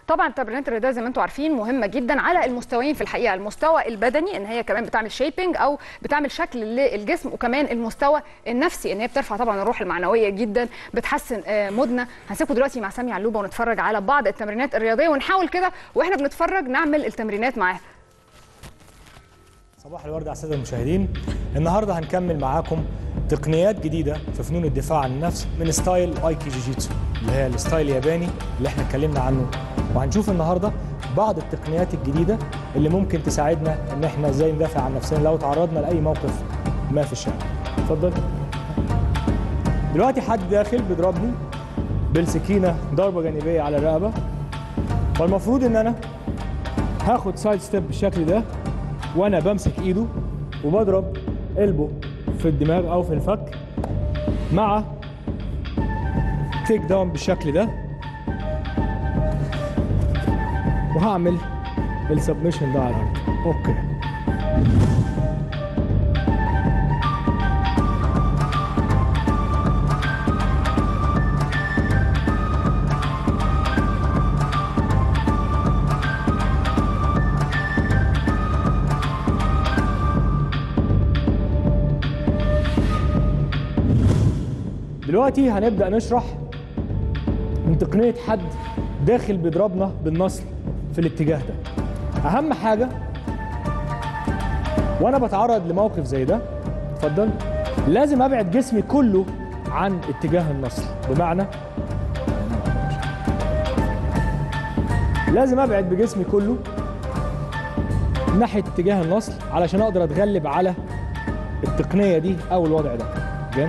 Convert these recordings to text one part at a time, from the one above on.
طبعا التمرينات الرياضيه زي ما انتم عارفين مهمه جدا على المستويين في الحقيقه المستوى البدني ان هي كمان بتعمل شيبنج او بتعمل شكل للجسم وكمان المستوى النفسي ان هي بترفع طبعا الروح المعنويه جدا بتحسن آه، مودنا هنسيبكم دلوقتي مع سامي علوبه ونتفرج على بعض التمرينات الرياضيه ونحاول كده واحنا بنتفرج نعمل التمرينات معاها صباح الورد على الساده المشاهدين النهارده هنكمل معاكم تقنيات جديده في فنون الدفاع عن النفس من ستايل ايكي جيجيتسو اللي هي الستايل الياباني اللي احنا اتكلمنا عنه وهنشوف النهارده بعض التقنيات الجديده اللي ممكن تساعدنا ان احنا ازاي ندافع عن نفسنا لو تعرضنا لاي موقف ما في الشارع اتفضل دلوقتي حد داخل بيضربني بالسكينه ضربه جانبيه على الرقبه فالمفروض ان انا هاخد سايد ستيب بالشكل ده وانا بمسك ايده وبضرب قلبه في الدماغ او في الفك مع تيك داون بالشكل ده وهعمل السبمشن ده على الارض اوكي دلوقتي هنبدا نشرح من تقنيه حد داخل بيضربنا بالنصل في الاتجاه ده اهم حاجه وانا بتعرض لموقف زي ده اتفضل لازم ابعد جسمي كله عن اتجاه النصل بمعنى لازم ابعد بجسمي كله ناحيه اتجاه النصل علشان اقدر اتغلب على التقنيه دي او الوضع ده جامد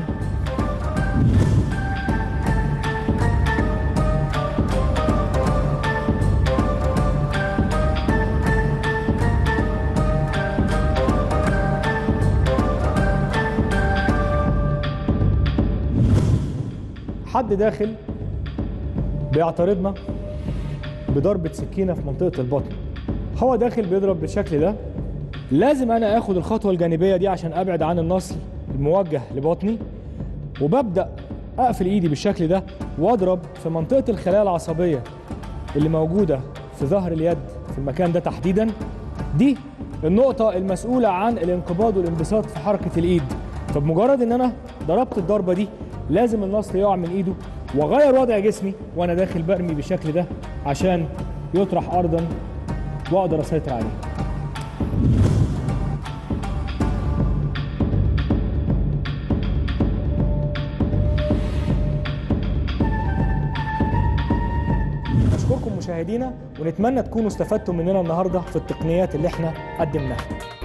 حد داخل بيعترضنا بضربة سكينة في منطقة البطن هو داخل بيضرب بالشكل ده لازم انا اخد الخطوة الجانبية دي عشان ابعد عن النصل الموجه لبطني وببدأ اقفل ايدي بالشكل ده واضرب في منطقة الخلايا العصبية اللي موجودة في ظهر اليد في المكان ده تحديدا دي النقطة المسؤولة عن الانقباض والانبساط في حركة الايد فبمجرد ان انا ضربت الضربة دي لازم النصل يقع من ايده واغير وضع جسمي وانا داخل برمي بالشكل ده عشان يطرح ارضا واقدر اسيطر عليه نشكركم مشاهدينا ونتمنى تكونوا استفدتم مننا النهارده في التقنيات اللي احنا قدمناها